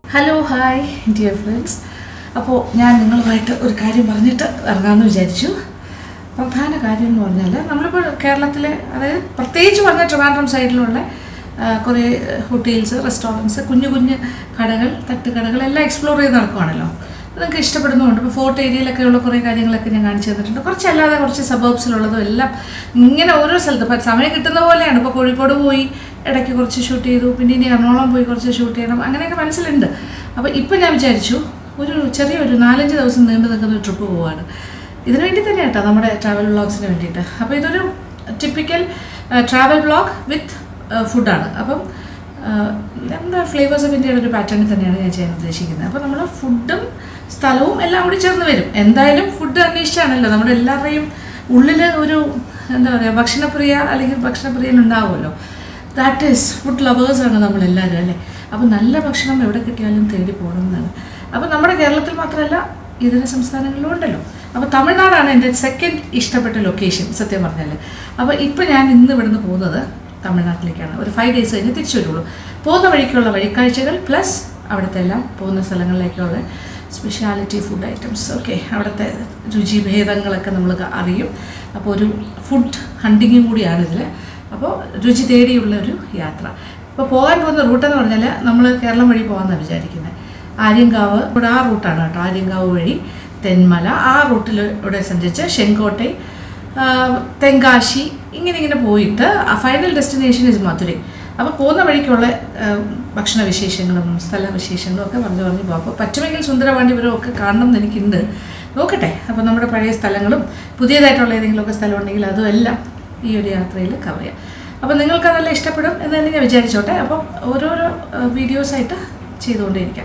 Hello hi dear friends അപ്പോൾ ഞാൻ നിങ്ങളുമായിട്ട് ഒരു കാര്യം പറഞ്ഞിട്ട് ഇറങ്ങാമെന്ന് വിചാരിച്ചു പ്രധാന കാര്യം എന്ന് പറഞ്ഞാൽ നമ്മളിപ്പോൾ കേരളത്തിലെ അതായത് പ്രത്യേകിച്ച് പറഞ്ഞ ട്രിവാൻഡ്രം സൈഡിലുള്ള ആ, കുറേ ഹോട്ടൽസ് റെസ്റ്റോറൻറ്റ്സ് കുഞ്ഞു കുഞ്ഞു കടകൾ തട്ടുകടകൾ എല്ലാം എക്സ്പ്ലോർ ചെയ്ത് നടക്കുവാണല്ലോ അത് നിങ്ങൾക്ക് ഇഷ്ടപ്പെടുന്നുണ്ട് ഇപ്പോൾ ഫോർട്ട് ഏരിയയിലൊക്കെ ഉള്ള കുറേ കാര്യങ്ങളൊക്കെ ഞാൻ കാണിച്ചു തന്നിട്ടുണ്ട് കുറച്ചല്ലാതെ കുറച്ച് സബർബ്സിലുള്ളതും എല്ലാം ഇങ്ങനെ ഓരോ സ്ഥലത്ത് ഇപ്പോൾ സമയം കിട്ടുന്ന പോലെയാണ് ഇപ്പോൾ കോഴിക്കോട് പോയി ഇടയ്ക്ക് കുറച്ച് ഷൂട്ട് ചെയ്തു പിന്നെ ഇനി എറണാകുളം പോയി കുറച്ച് ഷൂട്ട് ചെയ്യണം അങ്ങനെയൊക്കെ മനസ്സിലുണ്ട് അപ്പോൾ ഇപ്പം ഞാൻ വിചാരിച്ചു ഒരു ചെറിയൊരു നാലഞ്ച് ദിവസം നീണ്ടു നിൽക്കുന്ന ഒരു ട്രിപ്പ് പോവാണ് ഇതിനു വേണ്ടി തന്നെ കേട്ടോ നമ്മുടെ ട്രാവൽ വ്ളോഗ്സിന് വേണ്ടിയിട്ട് അപ്പോൾ ഇതൊരു ടിപ്പിക്കൽ ട്രാവൽ വ്ളോഗ് വിത്ത് ഫുഡാണ് അപ്പം ആ, നമ്മുടെ ഫ്ലേവേഴ്സ് ഓഫ് ഇന്ത്യയുടെ ഒരു പാറ്റേണിൽ തന്നെയാണ് ഞാൻ ചെയ്യാൻ ഉദ്ദേശിക്കുന്നത് അപ്പോൾ നമ്മൾ ഫുഡും സ്ഥലവും എല്ലാം കൂടി ചേർന്ന് വരും എന്തായാലും ഫുഡ് അന്വേഷിച്ചാണല്ലോ നമ്മുടെ എല്ലാവരുടെയും ഉള്ളിൽ ഒരു എന്താ പറയുക ഭക്ഷണപ്രിയ അല്ലെങ്കിൽ ഭക്ഷണപ്രിയൻ ഉണ്ടാവുമല്ലോ ദാറ്റ് ഈസ് ഫുഡ് ലവേഴ്സാണ് നമ്മളെല്ലാവരും അല്ലേ അപ്പോൾ നല്ല ഭക്ഷണം എവിടെ കിട്ടിയാലും തേടി പോകണം എന്നാണ് അപ്പോൾ നമ്മുടെ കേരളത്തിൽ മാത്രമല്ല ഇതര സംസ്ഥാനങ്ങളിലും ഉണ്ടല്ലോ അപ്പോൾ തമിഴ്നാടാണ് എൻ്റെ സെക്കൻഡ് ഇഷ്ടപ്പെട്ട ലൊക്കേഷൻ സത്യം പറഞ്ഞാൽ അപ്പോൾ ഇപ്പോൾ ഞാൻ ഇന്ന് ഇവിടുന്ന് പോകുന്നത് തമിഴ്നാട്ടിലേക്കാണ് ഒരു ഫൈവ് ഡേയ്സ് കഴിഞ്ഞ് തിരിച്ചു വരുള്ളൂ പോകുന്ന വഴിക്കുള്ള വഴിക്കാഴ്ചകൾ പ്ലസ് അവിടുത്തെ എല്ലാം പോകുന്ന സ്ഥലങ്ങളിലേക്കുള്ള സ്പെഷ്യാലിറ്റി ഫുഡ് ഐറ്റംസ് ഓക്കെ അവിടുത്തെ രുചിഭേദങ്ങളൊക്കെ നമ്മൾ അറിയും അപ്പോൾ ഒരു ഫുഡ് ഹണ്ടിങ്ങും കൂടിയാണ് ഇതിൽ അപ്പോൾ രുചി തേടിയുള്ള ഒരു യാത്ര ഇപ്പോൾ പോകാൻ പോകുന്ന റൂട്ടെന്ന് പറഞ്ഞാൽ നമ്മൾ കേരളം വഴി പോകാമെന്നാണ് വിചാരിക്കുന്നത് ആര്യങ്കാവ് ഇവിടെ ആ റൂട്ടാണ് കേട്ടോ ആര്യങ്കാവ് വഴി തെന്മല ആ റൂട്ടിലൂടെ സഞ്ചരിച്ച് ചെങ്കോട്ടை ആ, തെങ്കാശി ഇങ്ങനെ ഇങ്ങനെ പോയിട്ട് ആ ഫൈനൽ ഡെസ്റ്റിനേഷൻ ഇസ് മധുരൈ അപ്പോൾ പോകുന്ന വഴിക്കുള്ള ആ, ഭക്ഷണ വിശേഷങ്ങളും സ്ഥല വിശേഷങ്ങളും ഒക്കെ പറഞ്ഞു പറഞ്ഞു പോകും അപ്പോൾ പറ്റുമെങ്കിൽ സുന്ദരപാണ്ഡിപുരം ഒക്കെ കാണണം എന്ന് എനിക്കുണ്ട് നോക്കട്ടെ അപ്പോൾ നമ്മുടെ പഴയ സ്ഥലങ്ങളും പുതിയതായിട്ടുള്ള ഏതെങ്കിലുമൊക്കെ സ്ഥലം ഉണ്ടെങ്കിൽ അതും എല്ലാം ഈ ഒരു യാത്രയിൽ കവർ ചെയ്യാം അപ്പോൾ നിങ്ങൾക്ക് അതെല്ലാം ഇഷ്ടപ്പെടും എന്ന് തന്നെ ഞാൻ വിചാരിച്ചോട്ടെ അപ്പം ഓരോരോ വീഡിയോസായിട്ട് ചെയ്തുകൊണ്ടേയിരിക്കാം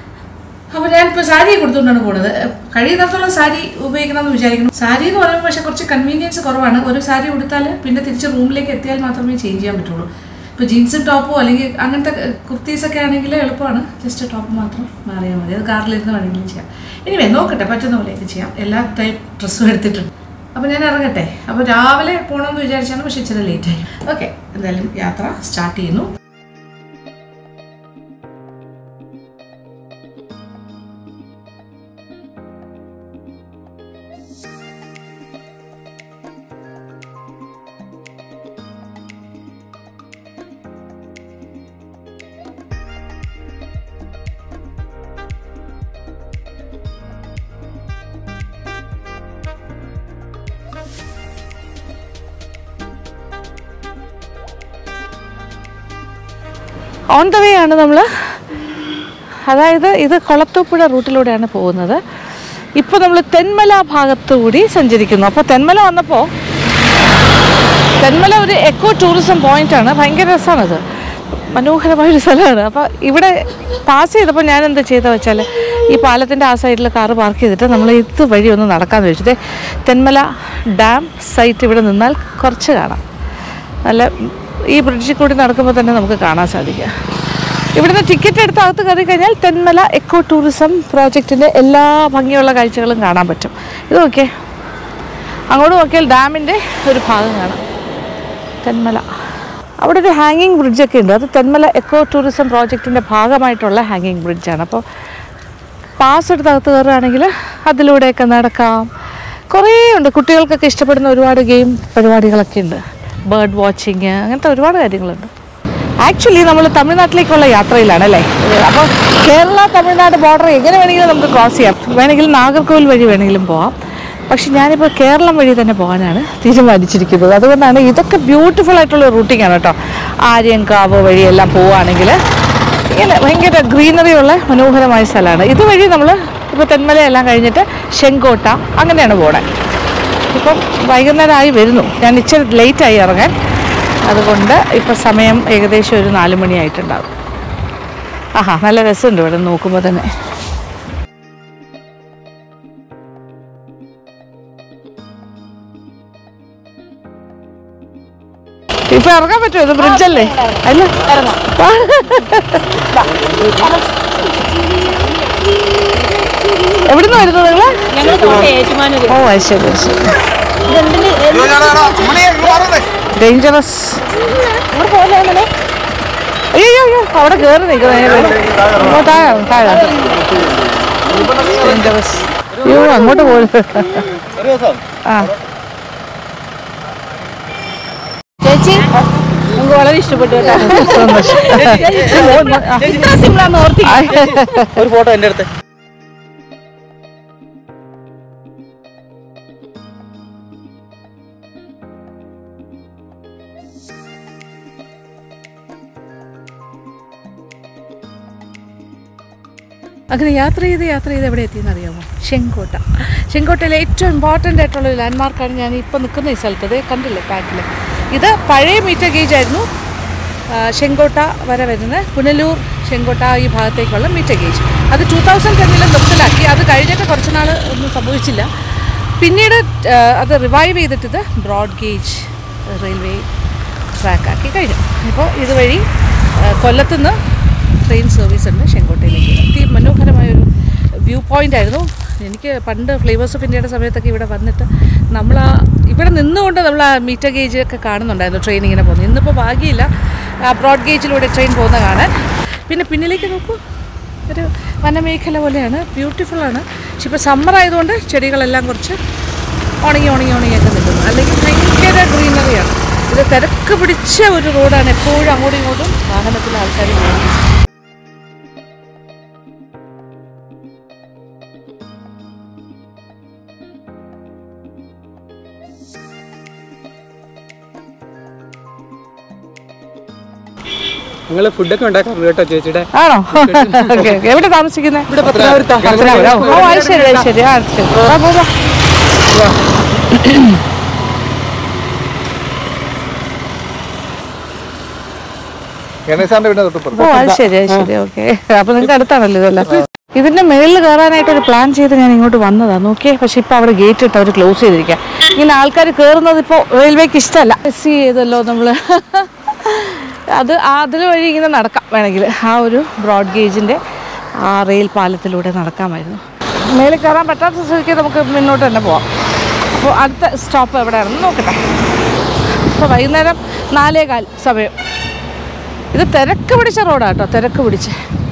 അപ്പോൾ ഞാനിപ്പോൾ സാരി കൊടുത്തുകൊണ്ടാണ് പോണത് കഴിയുന്നിടത്തോളം സാരി ഉപയോഗിക്കണമെന്ന് വിചാരിക്കണം സാരി എന്ന് പറയുമ്പോൾ പക്ഷേ കുറച്ച് കൺവീനിയൻസ് കുറവാണ് ഒരു സാരി ഉടുത്താൽ പിന്നെ തിരിച്ച് റൂമിലേക്ക് എത്തിയാൽ മാത്രമേ ചേഞ്ച് ചെയ്യാൻ പറ്റുള്ളൂ ഇപ്പോൾ ജീൻസും ടോപ്പോ അല്ലെങ്കിൽ അങ്ങനത്തെ കുർത്തീസൊക്കെ ആണെങ്കിൽ എളുപ്പമാണ് ജസ്റ്റ് ടോപ്പ് മാത്രം മാറിയാൽ മതി അത് കാറിലിരുന്ന് വേണമെങ്കിലും ചെയ്യാം ഇനി നോക്കട്ടെ പറ്റുന്ന പോലെയൊക്കെ ചെയ്യാം എല്ലാ ടൈപ്പ് ഡ്രസ്സും എടുത്തിട്ടുണ്ട് അപ്പോൾ ഞാൻ ഇറങ്ങട്ടെ അപ്പോൾ രാവിലെ പോകണമെന്ന് വിചാരിച്ചാണ് പക്ഷേ ഇച്ചിരി ലേറ്റായി ഓക്കെ എന്തായാലും യാത്ര സ്റ്റാർട്ട് ചെയ്യുന്നു ഓൺ ദ വേ ആണ് നമ്മൾ അതായത് ഇത് കൊളത്തൂപ്പുഴ റൂട്ടിലൂടെയാണ് പോകുന്നത് ഇപ്പോൾ നമ്മൾ തെന്മല ഭാഗത്തു കൂടി സഞ്ചരിക്കുന്നു അപ്പോൾ തെന്മല വന്നപ്പോൾ തെന്മല ഒരു എക്കോ ടൂറിസം പോയിന്റ് ആണ് ഭയങ്കര രസമാണത് മനോഹരമായൊരു സ്ഥലമാണ് അപ്പോൾ ഇവിടെ പാസ് ചെയ്തപ്പോൾ ഞാൻ എന്താ ചെയ്തത് വെച്ചാൽ ഈ പാലത്തിൻ്റെ ആ സൈഡിൽ കാറ് പാർക്ക് ചെയ്തിട്ട് നമ്മൾ ഇത് വഴി ഒന്ന് നടക്കാമെന്ന് വെച്ചിട്ട് തെന്മല ഡാം സൈറ്റ് ഇവിടെ നിന്നാൽ കുറച്ച് കാണാം നല്ല ഈ ബ്രിഡ്ജിൽ കൂടി നടക്കുമ്പോൾ തന്നെ നമുക്ക് കാണാൻ സാധിക്കുക ഇവിടുന്ന് ടിക്കറ്റ് എടുത്ത് അകത്ത് കയറി കഴിഞ്ഞാൽ തെന്മല എക്കോ ടൂറിസം പ്രോജക്റ്റിൻ്റെ എല്ലാ ഭംഗിയുള്ള കാഴ്ചകളും കാണാൻ പറ്റും ഇത് നോക്കിയേ അങ്ങോട്ട് നോക്കിയാൽ ഡാമിൻ്റെ ഒരു ഭാഗം കാണാം തെന്മല അവിടെ ഒരു ഹാങ്ങിങ് ബ്രിഡ്ജൊക്കെ ഉണ്ട് അത് തെന്മല എക്കോ ടൂറിസം പ്രോജക്റ്റിൻ്റെ ഭാഗമായിട്ടുള്ള ഹാങ്ങിങ് ബ്രിഡ്ജാണ് അപ്പോൾ പാസ് എടുത്ത് അകത്ത് കയറുകയാണെങ്കിൽ അതിലൂടെയൊക്കെ നടക്കാം കുറേ ഉണ്ട് കുട്ടികൾക്കൊക്കെ ഇഷ്ടപ്പെടുന്ന ഒരുപാട് ഗെയിം പരിപാടികളൊക്കെ ഉണ്ട് ബേർഡ് വാച്ചിങ് അങ്ങനത്തെ ഒരുപാട് കാര്യങ്ങളുണ്ട് ആക്ച്വലി നമ്മൾ തമിഴ്നാട്ടിലേക്കുള്ള യാത്രയിലാണ് അല്ലേ അപ്പോൾ കേരള തമിഴ്നാട് ബോർഡർ എങ്ങനെ വേണമെങ്കിലും നമുക്ക് ക്രോസ് ചെയ്യാം വേണമെങ്കിൽ നാഗർകോവിൽ വഴി വേണമെങ്കിലും പോവാം പക്ഷെ ഞാനിപ്പോൾ കേരളം വഴി തന്നെ പോകാനാണ് തീരുമാനിച്ചിരിക്കുന്നത് അതുകൊണ്ടാണ് ഇതൊക്കെ ബ്യൂട്ടിഫുൾ ആയിട്ടുള്ള റൂട്ടിംഗ് ആണ് കേട്ടോ ആര്യങ്കാവ് വഴിയെല്ലാം പോവുകയാണെങ്കിൽ ഇങ്ങനെ ഭയങ്കര ഗ്രീനറി ഉള്ള മനോഹരമായ സ്ഥലമാണ് ഇതുവഴി നമ്മൾ ഇപ്പോൾ തെന്മലയെല്ലാം കഴിഞ്ഞിട്ട് ചെങ്കോട്ട അങ്ങനെയാണ് പോണേ ഇപ്പം വൈകുന്നേരമായി വരുന്നു ഞാൻ ഇച്ചിരി ലേറ്റായി ഇറങ്ങാൻ അതുകൊണ്ട് ഇപ്പം സമയം ഏകദേശം ഒരു നാല് മണിയായിട്ടുണ്ടാകും ആഹാ നല്ല രസമുണ്ട് ഇവിടെ നോക്കുമ്പോൾ തന്നെ ഇപ്പൊ ഇറങ്ങാൻ പറ്റുമോ ഇത് ബ്രിഡ്ജല്ലേ അല്ല എവിടുന്ന് വരുന്നത് നിങ്ങള് ഞങ്ങൾ കോട്ടയം ഏറ്റുമാനൂര് ഓ അത് ശരി അത് ശരി ഇതെന്തിന് ഡേഞ്ചറസ് ഇവിടെ പോലെ അയ്യോ അയ്യോ, അയ്യോ അവിടെ കയറി നിൽക്കുന്നത് താഴെ താഴെ Dangerous. അയ്യോ അങ്ങോട്ട് പോയത് ആ ചേച്ചി നമുക്ക് വളരെ ഇഷ്ടപ്പെട്ടു കേട്ടോ സന്തോഷം ഇത്ര സിമ്പിളാന്ന് ഓർത്തി ഒരു ഫോട്ടോ എൻ്റെ അടുത്ത് അങ്ങനെ യാത്ര ചെയ്ത് യാത്ര ചെയ്ത് എവിടെ എത്തിയെന്ന് അറിയാമോ ചെങ്കോട്ട ചെങ്കോട്ടയിലെ ഏറ്റവും ഇമ്പോർട്ടൻ്റ് ആയിട്ടുള്ള ഒരു ലാൻഡ്മാർക്കാണ് ഞാൻ ഇപ്പോൾ നിൽക്കുന്ന ഈ സ്ഥലത്ത് ഇത് കണ്ടില്ലേ ബാക്കിൽ ഇത് പഴയ മീറ്റർ ഗേജ് ആയിരുന്നു ആ, ചെങ്കോട്ട വരെ വരുന്ന പുനലൂർ ചെങ്കോട്ട ഈ ഭാഗത്തേക്കുള്ള മീറ്റർ ഗേജ് അത് ടൂ തൗസൻഡ് ടെന്നിൽ നിർത്തലാക്കി അത് കഴിഞ്ഞിട്ട് കുറച്ച് നാൾ ഒന്നും സംഭവിച്ചില്ല പിന്നീട് ആ, അത് റിവൈവ് ചെയ്തിട്ട് ഇത് ബ്രോഡ് ഗേജ് റെയിൽവേ ട്രാക്കാക്കി കഴിഞ്ഞു ഇപ്പോൾ ഇതുവഴി ആ, കൊല്ലത്തുനിന്ന് ട്രെയിൻ സർവീസ് ഉണ്ട് ചെങ്കോട്ടയിലേക്ക് അതിമനോഹരമായൊരു വ്യൂ പോയിന്റ് ആയിരുന്നു എനിക്ക് പണ്ട് ഫ്ലേവേഴ്സ് ഓഫ് ഇന്ത്യയുടെ സമയത്തൊക്കെ ഇവിടെ വന്നിട്ട് നമ്മൾ ആ ഇവിടെ നിന്നുകൊണ്ട് നമ്മൾ ആ മീറ്റർ ഗേജ് ഒക്കെ കാണുന്നുണ്ടായിരുന്നു ട്രെയിൻ ഇങ്ങനെ പോകുന്നത് ഇന്നിപ്പോൾ ഭാഗ്യമില്ല ആ ബ്രോഡ് ഗേജിലൂടെ ട്രെയിൻ പോകുന്ന കാണാൻ പിന്നെ പിന്നിലേക്ക് നോക്കൂ ഒരു വനമേഖല പോലെയാണ് ബ്യൂട്ടിഫുള്ളാണ് പക്ഷെ ഇപ്പോൾ സമ്മർ ആയതുകൊണ്ട് ചെടികളെല്ലാം കുറച്ച് ഉണങ്ങി ഉണങ്ങി ഉണങ്ങിയൊക്കെ നിൽക്കുന്നു അല്ലെങ്കിൽ ഭയങ്കര ഗ്രീനറിയാണ് ഇത് തിരക്ക് പിടിച്ച ഒരു റോഡാണ് എപ്പോഴും അങ്ങോട്ടും ഇങ്ങോട്ടും വാഹനത്തിൽ ആൾക്കാർ പോകുന്നത് നിങ്ങൾ ഫുഡൊക്കെ ഉണ്ടാക്കാറുണ്ട് കേട്ടോ ചേച്ചിയുടെ ആണോ ഓക്കെ ഓക്കെ എവിടെ താമസിക്കുന്നത് ഇവിടെ പത്തനാപുരത്താ. ഓ അത് ശരി അത് ശരി ആ ശരി ആ, പോ, പോ. ഗണേശാന്റെ വീടിന്റെ തൊട്ടിപ്പുറത്ത് ഓ അത് ശരി അത് ശരി ഓക്കെ അപ്പൊ നിങ്ങൾക്ക് അടുത്താണല്ലോ ഇതെല്ലാം ഇതിന്റെ മേളിൽ കയറാനായിട്ട് ഒരു പ്ലാൻ ചെയ്ത് ഞാൻ ഇങ്ങോട്ട് വന്നതാ നോക്കിയേ പക്ഷെ ഇപ്പൊ അവിടെ ഗേറ്റ് ഇട്ട് അവർ ക്ലോസ് ചെയ്തിരിക്കുക ഇങ്ങനെ ആൾക്കാർ കയറുന്നത് ഇപ്പോൾ റെയിൽവേക്ക് ഇഷ്ടമല്ല സി ചെയ്തല്ലോ നമ്മള് അത് അതിൽ വഴി ഇങ്ങനെ നടക്കാം വേണമെങ്കിൽ ആ ഒരു ബ്രോഡ് ഗേജിന്റെ ആ റെയിൽ പാലത്തിലൂടെ നടക്കാമായിരുന്നു മേളിൽ കയറാൻ പറ്റാത്ത സ്ഥിതിക്ക് നമുക്ക് മുന്നോട്ട് തന്നെ പോവാം അപ്പോൾ അടുത്ത സ്റ്റോപ്പ് എവിടെയാണെന്ന് നോക്കട്ടെ ഇപ്പോൾ വൈകുന്നേരം നാലേകാൽ സമയം ഇത് തിരക്ക് പിടിച്ച റോഡാണ് കേട്ടോ തിരക്ക് പിടിച്ച്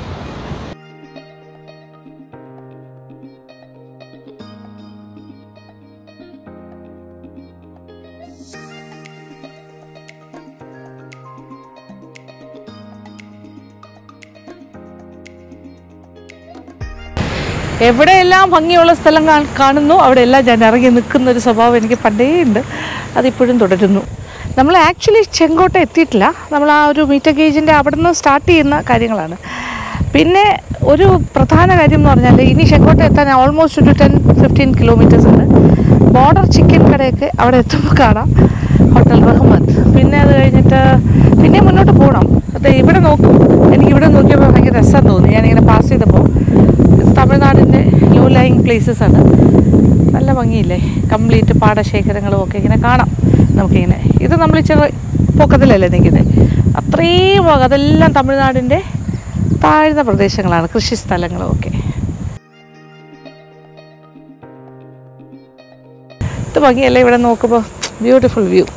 എവിടെയെല്ലാം ഭംഗിയുള്ള സ്ഥലം കാ- കാണുന്നു അവിടെയെല്ലാം ഞാൻ ഇറങ്ങി നിൽക്കുന്ന ഒരു സ്വഭാവം എനിക്ക് പണ്ടേ ഉണ്ട് അതിപ്പോഴും തുടരുന്നു നമ്മൾ ആക്ച്വലി ചെങ്കോട്ട എത്തിയിട്ടില്ല നമ്മൾ ആ ഒരു മീറ്റർ ഗേജിൻ്റെ അവിടെ നിന്ന് സ്റ്റാർട്ട് ചെയ്യുന്ന കാര്യങ്ങളാണ് പിന്നെ ഒരു പ്രധാന കാര്യം എന്ന് പറഞ്ഞാൽ ഇനി ചെങ്കോട്ട എത്താൻ ഓൾമോസ്റ്റ് ഒരു ടെൻ ഫിഫ്റ്റീൻ കിലോമീറ്റേഴ്സ് ഉണ്ട് ബോർഡർ ചിക്കൻ കടയൊക്കെ അവിടെ എത്തുമ്പോൾ കാണാം ഹോട്ടൽ റഹ്മത്ത് പിന്നെ അത് കഴിഞ്ഞിട്ട് പിന്നെ മുന്നോട്ട് പോകണം അതെ ഇവിടെ നോക്കും എനിക്ക് ഇവിടെ നോക്കിയപ്പോൾ ഭയങ്കര രസം തോന്നി ഞാനിങ്ങനെ പാസ് ചെയ്തപ്പോൾ ഇത് തമിഴ്നാടിൻ്റെ ലോ ലൈങ് പ്ലേസസ് ആണ് നല്ല ഭംഗിയില്ലേ കംപ്ലീറ്റ് പാടശേഖരങ്ങളും ഒക്കെ ഇങ്ങനെ കാണാം നമുക്കിങ്ങനെ ഇത് നമ്മൾ ചെറു പൊക്കത്തിലല്ലേ നിൽക്കുന്നത് അത്രയും ഭാഗം അതെല്ലാം തമിഴ്നാടിൻ്റെ താഴ്ന്ന പ്രദേശങ്ങളാണ് കൃഷി സ്ഥലങ്ങളും ഒക്കെ ഇത് ഭംഗിയല്ലേ ഇവിടെ നോക്കുമ്പോൾ ബ്യൂട്ടിഫുൾ വ്യൂ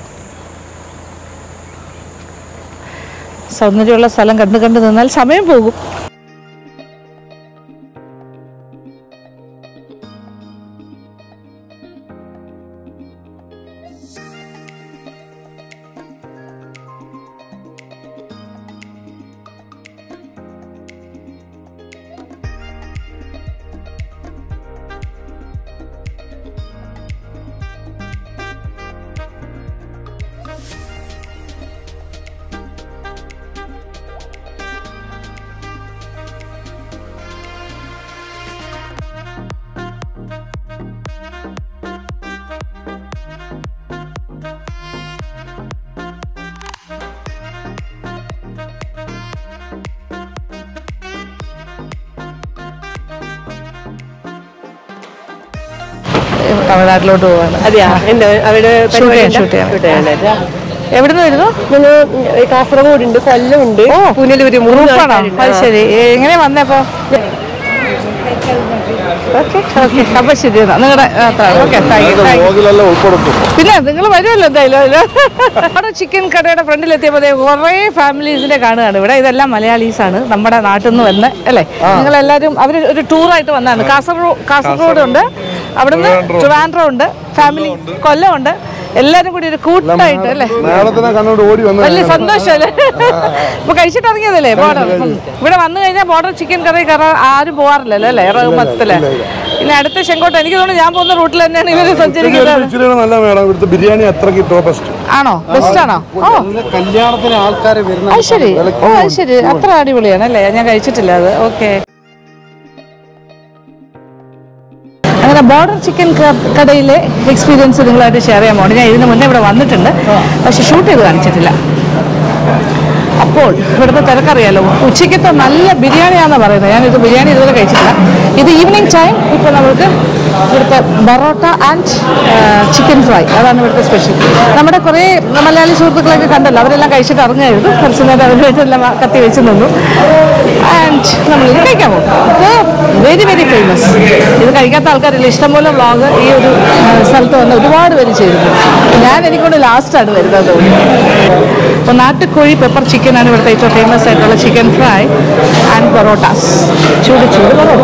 സൗന്ദര്യമുള്ള സ്ഥലം കണ്ടു കണ്ടു നിന്നാൽ സമയം പോകും തമിഴ്നാട്ടിലോട്ട് പോവാണ് അതെയാ എന്താ അവിടെ ഷൂട്ട് ചെയ്യാൻ ഷൂട്ട് ചെയ്യാൻ എവിടെ നിന്ന് വരുന്നു ഞങ്ങൾ കാസർഗോഡ് ഉണ്ട് കൊല്ലം ഉണ്ട് ഓ. പുനലൂര് മൂന്ന് ഗ്രൂപ്പാണോ ആൾക്കാരുണ്ട്. അത് ശരി എങ്ങനെ വന്നപ്പോ ഓക്കെ ഓക്കെ അപ്പം ശരി എന്നാ നിങ്ങളുടെ okay thank you thank you വ്ലോഗിലെല്ലാം ഉൾപ്പെടുത്തും പിന്നെ നിങ്ങൾ വരുമല്ലോ എന്തായാലും അതില്. അവിടെ ചിക്കൻ കടയുടെ ഫ്രണ്ടിൽ എത്തിയപ്പോൾ കുറേ ഫാമിലീസിനെ കാണുകയാണ് ഇവിടെ ഇതെല്ലാം മലയാളീസ് ആണ് നമ്മുടെ നാട്ടിൽ നിന്ന് വന്ന് അല്ലേ നിങ്ങൾ എല്ലാവരും അവർ ഒരു ടൂറായിട്ട് വന്നതാണ് കാസർഗോഡ് കാസർഗോഡ് ഉണ്ട് അവിടുന്ന് ട്രിവാൻഡ്രം ഉണ്ട് ഫാമിലി കൊല്ലം ഉണ്ട് എല്ലാവരും കൂടി ഒരു കൂട്ടായിട്ട് അല്ലേ മേളത്തിനെ കണ്ടോണ്ട് ഓടി വന്നു വലിയ സന്തോഷമല്ലേ ഇപ്പൊ കഴിച്ചിട്ട് ഇറങ്ങിയതല്ലേ ബോർഡർ ഇവിടെ വന്നു കഴിഞ്ഞാൽ ബോർഡർ ചിക്കൻ കറി കയറാൻ ആരും പോവാറില്ലല്ലോ അല്ലേ റഹ്മത്തില് ഇനി അടുത്ത ചെങ്കോട്ട എനിക്ക് തോന്നുന്നു ഞാൻ പോകുന്ന റൂട്ടിൽ തന്നെയാണ് ഇവര് സഞ്ചരിക്കുന്നത് ഇച്ചിരി നല്ല മേഡം ഇവിടുത്തെ ബിരിയാണി അത്രയ്ക്ക് ടോപ്പസ്റ്റ് ആണോ ബെസ്റ്റ് ആണോ ഓ കല്യാണത്തിന് ആൾക്കാർ വരുന്ന അത് ശരി ഓ അത് ശരി അത്ര അടിപൊളിയാണ് അല്ലേ ഞാൻ കഴിച്ചിട്ടില്ല അത് ഓക്കെ അങ്ങനെ ബോർഡർ ചിക്കൻ കടയിലെ എക്സ്പീരിയൻസ് നിങ്ങളായിട്ട് ഷെയർ ചെയ്യാൻ പോകണം ഞാൻ ഇതിന് മുന്നേ ഇവിടെ വന്നിട്ടുണ്ട് പക്ഷെ ഷൂട്ട് ചെയ്ത് കാണിച്ചിട്ടില്ല അപ്പോൾ ഇവിടുത്തെ തിരക്കറിയാലോ ഉച്ചയ്ക്കത്തെ നല്ല ബിരിയാണിയാണെന്ന് പറയുന്നത് ഞാനിത് ബിരിയാണി ഇതുവരെ കഴിച്ചിട്ടില്ല ഇത് ഈവനിങ് ടൈം ഇപ്പോൾ നമുക്ക് ഇവിടുത്തെ ബറോട്ട ആൻഡ് ചിക്കൻ ഫ്രൈ അതാണ് ഇവിടുത്തെ സ്പെഷ്യൽ നമ്മുടെ കുറേ മലയാളി സുഹൃത്തുക്കളൊക്കെ കണ്ടല്ലോ അവരെല്ലാം കഴിച്ചിട്ട് ഇറങ്ങായിരുന്നു കുറച്ച് നേരം അവരുമായിട്ടെല്ലാം കത്തി വെച്ച് നിന്നു ആൻഡ് നമ്മൾ ഇത് കഴിക്കാൻ പോകും ഇത് വെരി വെരി ഫേമസ് ഇത് കഴിക്കാത്ത ആൾക്കാരില്ല ഇഷ്ടംപോലെ വ്ളോഗ് ഈ ഒരു ആ, സ്ഥലത്ത് വന്ന് ഒരുപാട് പേര് ചെയ്തിട്ടുണ്ട് ഞാൻ എനിക്കൊണ്ട് ലാസ്റ്റാണ് വരുന്നത് അപ്പോൾ നാട്ടുകോഴി പെപ്പർ ചിക്കനാണ് ഇവിടുത്തെ ഏറ്റവും ഫേമസ് ആയിട്ടുള്ള ചിക്കൻ ഫ്രൈ ആൻഡ് പൊറോട്ടാസ് ചൂട് ചൂട് പൊറോട്ട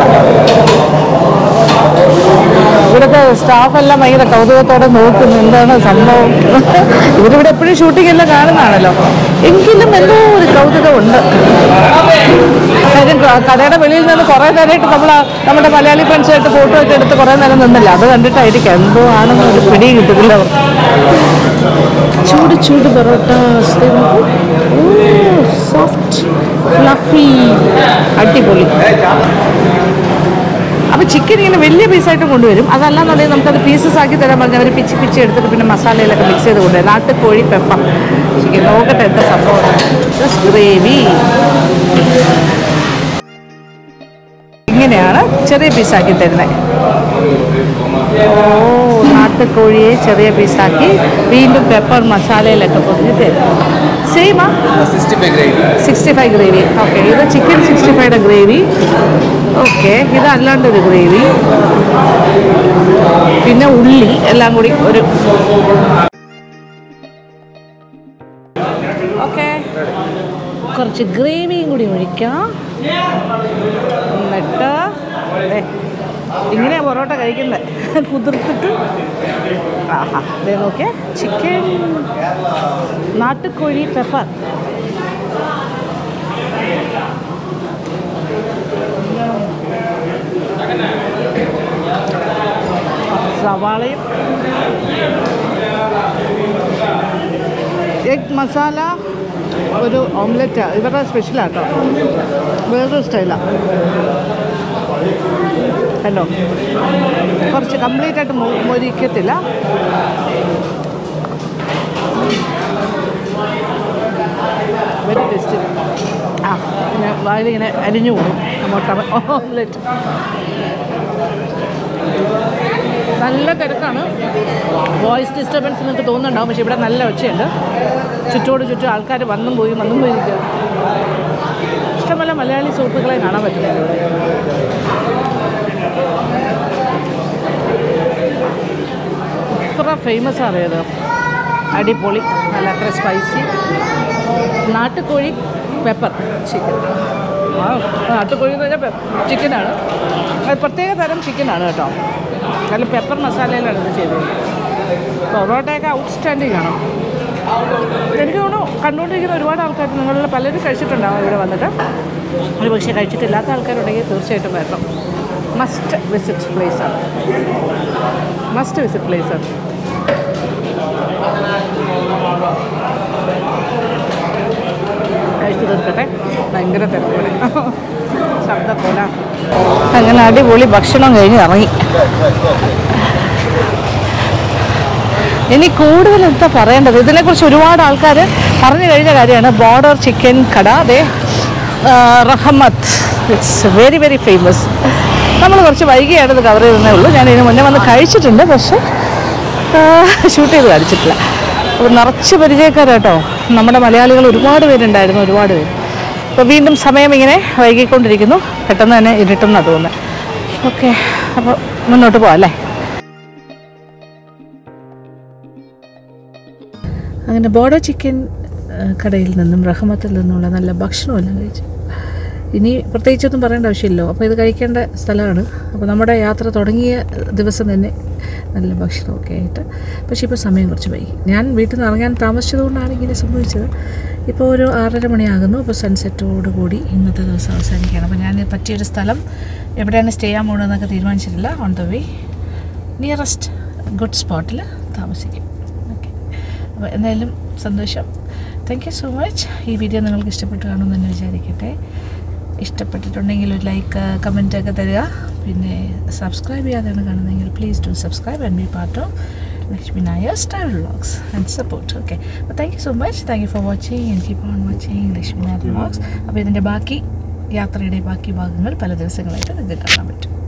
ഇവിടുത്തെ സ്റ്റാഫ് എല്ലാം ഭയങ്കര കൗതുകത്തോടെ നോക്കുന്നു എന്താണ് സംഭവം ഇവരിവിടെ എപ്പോഴും ഷൂട്ടിംഗ് എല്ലാം കാണുന്നതാണല്ലോ എങ്കിലും എന്തോ ഒരു കൗതുകമുണ്ട് കാര്യം ക- കടയുടെ വെളിയിൽ നിന്ന് കുറേ നേരമായിട്ട് നമ്മൾ നമ്മുടെ മലയാളി ഫ്രണ്ട്സായിട്ട് ഫോട്ടോ ഒക്കെ എടുത്ത് കുറേ നേരം നിന്നില്ല അത് കണ്ടിട്ടായിരിക്കും എന്തോ ആണെന്ന് ഒരു പിടി കിട്ടുന്നില്ല അവർക്ക് ചൂട് ചൂട് പൊറോട്ട സോഫ്റ്റ് ഫ്ലഫി അടിപൊളി അപ്പോൾ ചിക്കൻ ഇങ്ങനെ വലിയ പീസായിട്ട് കൊണ്ടുവരും അതല്ലാന്നുണ്ടെങ്കിൽ നമുക്കത് പീസസ് ആക്കി തരാൻ പറഞ്ഞാൽ അവർ പിച്ചി പിച്ചി എടുത്തിട്ട് പിന്നെ മസാലയിലൊക്കെ മിക്സ് ചെയ്ത് കൊണ്ടുവരും നാട്ടുകോഴി പെപ്പർ ചിക്കൻ നോക്കട്ടെ എന്താ സംഭവം ഗ്രേവി ഇങ്ങനെയാണ് ചെറിയ പീസാക്കി തരുന്നത് ഓ നാട്ടുകോഴിയെ ചെറിയ പീസാക്കി വീണ്ടും പെപ്പർ മസാലയിലൊക്കെ പൊതിഞ്ഞ് തരും സെയിമാ സിക്സ്റ്റി ഫൈവ് ഗ്രേവി ഓക്കെ ഇത് ചിക്കൻ സിക്സ്റ്റി ഫൈവയുടെ ഗ്രേവി ഓക്കെ ഇത് അല്ലാണ്ടൊരു ഗ്രേവി പിന്നെ ഉള്ളി എല്ലാം കൂടി ഒരു ഓക്കെ കുറച്ച് ഗ്രേവിയും കൂടി ഒഴിക്കാം എന്നിട്ട് ദേ, ഇങ്ങനെയാ പൊറോട്ട കഴിക്കുന്നത് കുതിർത്തിട്ട് ആഹാ ദേ നോക്കിയേ ചിക്കൻ നാട്ടുകോഴി പെപ്പർ സവാളയും എഗ് മസാല ഒരു ഓംലെറ്റ് ഇവരുടെ സ്പെഷ്യലാട്ടോ വേറൊരു സ്റ്റൈലാണ് ഹലോ കുറച്ച് കംപ്ലീറ്റ് ആയിട്ട് മൊ- മൊരിക്കത്തില്ല വെരി ടേസ്റ്റി ആ പിന്നെ വായിലിങ്ങനെ അരിഞ്ഞു പോകും മുട്ട ഓംലെറ്റ് നല്ല തിരക്കാണ് വോയിസ് ഡിസ്റ്റർബൻസ് നിങ്ങൾക്ക് തോന്നുന്നുണ്ടാവും പക്ഷേ ഇവിടെ നല്ല ഒച്ചയുണ്ട് ചുറ്റോട് ചുറ്റും ആൾക്കാർ വന്നും പോയി വന്നും പോയി ഇരിക്കുക ഇഷ്ടമല്ല മലയാളി സുഹൃത്തുക്കളെ കാണാൻ പറ്റുന്നത് ഇവിടെ ഇത്ര ഫേമസ് അറിയത് അടിപൊളി നല്ല അത്ര സ്പൈസി നാട്ടുകോഴി പെപ്പർ ചിക്കൻ ആ നാട്ടുകോഴി എന്ന് പറഞ്ഞാൽ ചിക്കനാണ് അത് പ്രത്യേക തരം ചിക്കനാണ് കേട്ടോ നല്ല പെപ്പർ മസാലയിലാണ് ഇത് ചെയ്തത് പൊറോട്ടയൊക്കെ ഔട്ട്സ്റ്റാൻഡിങ് ആണ് എനിക്ക് തോന്നുന്നു കണ്ടുകൊണ്ടിരിക്കുന്ന ഒരുപാട് ആൾക്കാർ നിങ്ങളിൽ പലരും കഴിച്ചിട്ടുണ്ടാവും ഇവിടെ വന്നിട്ട് ഒരു പക്ഷേ കഴിച്ചിട്ടില്ലാത്ത ആൾക്കാരുണ്ടെങ്കിൽ തീർച്ചയായിട്ടും വരണം മസ്റ്റ് വിസിറ്റ് പ്ലേസാണ് മസ്റ്റ് വിസിറ്റ് പ്ലേസാണ് കഴിച്ചു തീർക്കട്ടെ ഭയങ്കര തിരക്കോടെ ശബ്ദം പോലെ അങ്ങനെ അടിപൊളി ഭക്ഷണം കഴിഞ്ഞ് ഇറങ്ങി ഇനി കൂടുതൽ എന്താ പറയേണ്ടത് ഇതിനെക്കുറിച്ച് ഒരുപാട് ആൾക്കാർ പറഞ്ഞു കഴിഞ്ഞ കാര്യമാണ് ബോർഡർ ചിക്കൻ കട അതെ Rahmath it's very very famous നമ്മൾ കുറച്ച് വൈകിയാണ് ഇത് കവർ ചെയ്തതേ ഉള്ളൂ ഞാൻ ഇതിന് മുന്നേ വന്ന് കഴിച്ചിട്ടുണ്ട് പക്ഷേ ഷൂട്ട് ചെയ്ത് കാണിച്ചിട്ടില്ല അപ്പോൾ നിറച്ച് പരിചയക്കാരാട്ടോ നമ്മുടെ മലയാളികൾ ഒരുപാട് പേരുണ്ടായിരുന്നു ഒരുപാട് പേര് അപ്പോൾ വീണ്ടും സമയം ഇങ്ങനെ വൈകിക്കൊണ്ടിരിക്കുന്നു പെട്ടെന്ന് തന്നെ ഇരുട്ടെന്നാണ് തോന്നുന്നത് ഓക്കെ അപ്പോൾ മുന്നോട്ട് പോവാം അല്ലേ അങ്ങനെ ബോഡോ ചിക്കൻ ആ, കടയിൽ നിന്നും റഹമത്തിൽ നിന്നുമുള്ള നല്ല ഭക്ഷണമെല്ലാം കഴിച്ചു ഇനി പ്രത്യേകിച്ചൊന്നും പറയേണ്ട ആവശ്യമില്ലല്ലോ അപ്പോൾ ഇത് കഴിക്കേണ്ട സ്ഥലമാണ് അപ്പോൾ നമ്മുടെ യാത്ര തുടങ്ങിയ ദിവസം തന്നെ നല്ല ഭക്ഷണമൊക്കെ ആയിട്ട് പക്ഷേ ഇപ്പോൾ സമയം കുറച്ച് വൈകി ഞാൻ വീട്ടിൽ നിന്ന് ഇറങ്ങാൻ താമസിച്ചതുകൊണ്ടാണ് ഇങ്ങനെ സംഭവിച്ചത് ഇപ്പോൾ ഒരു ആറര മണിയാകുന്നു അപ്പോൾ സൺസെറ്റോട് കൂടി ഇന്നത്തെ ദിവസം അവസാനിക്കുകയാണ് അപ്പോൾ ഞാൻ പറ്റിയൊരു സ്ഥലം എവിടെയാണ് സ്റ്റേ ചെയ്യാൻ പോകുന്നതെന്നൊക്കെ തീരുമാനിച്ചിട്ടില്ല on the way nearest good സ്പോട്ടിൽ താമസിക്കും ഓക്കെ അപ്പോൾ എന്തായാലും സന്തോഷം താങ്ക് യു സോ മച്ച് ഈ വീഡിയോ നിങ്ങൾക്ക് ഇഷ്ടപ്പെട്ടു കാണുമെന്ന് തന്നെ വിചാരിക്കട്ടെ ഇഷ്ടപ്പെട്ടിട്ടുണ്ടെങ്കിൽ ഒരു ലൈക്ക് കമൻ്റ് ഒക്കെ തരിക പിന്നെ സബ്സ്ക്രൈബ് ചെയ്യാതെയാണ് കാണുന്നതെങ്കിൽ please do subscribe and be part of Lakshmi Nair travel vlogs and support okay അപ്പോൾ thank you so much thank you for watching and keep on watching Lakshmi Nair vlogs അപ്പോൾ ഇതിൻ്റെ ബാക്കി യാത്രയുടെ ബാക്കി ഭാഗങ്ങൾ പല ദിവസങ്ങളായിട്ട് നിങ്ങൾക്ക് കാണാൻ പറ്റും